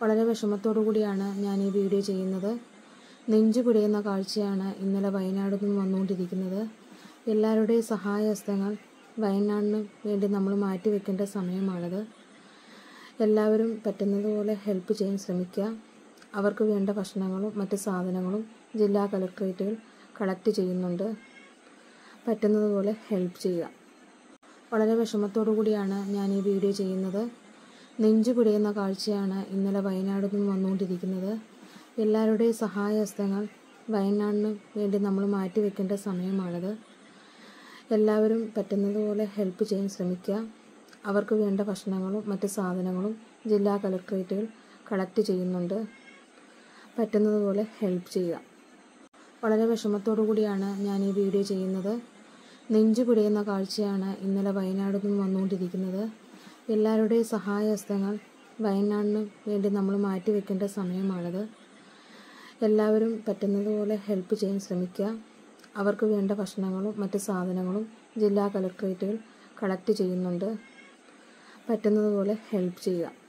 വളരെ വിഷമത്തോടു കൂടിയാണ് ഞാൻ ഈ വീഡിയോ ചെയ്യുന്നത് നെഞ്ചു പിടയുന്ന കാഴ്ചയാണ് ഇന്നലെ വയനാട് നിന്ന് വന്നുകൊണ്ടിരിക്കുന്നത് എല്ലാവരുടെയും സഹായഹസ്തങ്ങൾ വയനാടിന് വേണ്ടി നമ്മൾ മാറ്റിവെക്കേണ്ട സമയമാണിത് എല്ലാവരും പറ്റുന്നതുപോലെ ഹെൽപ്പ് ചെയ്യാൻ ശ്രമിക്കുക അവർക്ക് വേണ്ട ഭക്ഷണങ്ങളും മറ്റ് സാധനങ്ങളും ജില്ലാ കളക്ട്രേറ്റുകൾ കളക്ട് ചെയ്യുന്നുണ്ട് പറ്റുന്നതുപോലെ ഹെൽപ്പ് ചെയ്യുക വളരെ വിഷമത്തോടു കൂടിയാണ് ഞാൻ ഈ വീഡിയോ ചെയ്യുന്നത് നെഞ്ചു പിടയുന്ന കാഴ്ചയാണ് ഇന്നലെ വയനാട് നിന്ന് വന്നുകൊണ്ടിരിക്കുന്നത് എല്ലാവരുടെയും സഹായഹസ്തങ്ങൾ വയനാടിന് വേണ്ടി നമ്മൾ മാറ്റിവെക്കേണ്ട സമയമാണിത് എല്ലാവരും പറ്റുന്നതുപോലെ ഹെൽപ്പ് ചെയ്യാൻ ശ്രമിക്കുക അവർക്ക് വേണ്ട ഭക്ഷണങ്ങളും മറ്റ് സാധനങ്ങളും ജില്ലാ കളക്ട്രേറ്റുകൾ കളക്ട് ചെയ്യുന്നുണ്ട് പറ്റുന്നതുപോലെ ഹെൽപ്പ് ചെയ്യുക വളരെ വിഷമത്തോടു കൂടിയാണ് ഞാൻ ഈ വീഡിയോ ചെയ്യുന്നത് നെഞ്ചു പിടയുന്ന കാഴ്ചയാണ് ഇന്നലെ വയനാട് നിന്ന് വന്നുകൊണ്ടിരിക്കുന്നത് എല്ലാവരുടെയും സഹായഹസ്തങ്ങൾ വയനാടിന് വേണ്ടി നമ്മൾ മാറ്റിവെക്കേണ്ട സമയമാണിത് എല്ലാവരും പറ്റുന്നതുപോലെ ഹെൽപ്പ് ചെയ്യാൻ ശ്രമിക്കുക അവർക്ക് വേണ്ട ഭക്ഷണങ്ങളും മറ്റ് സാധനങ്ങളും ജില്ലാ കളക്ട്രേറ്റുകൾ കളക്ട് ചെയ്യുന്നുണ്ട് പറ്റുന്നതുപോലെ ഹെൽപ്പ് ചെയ്യുക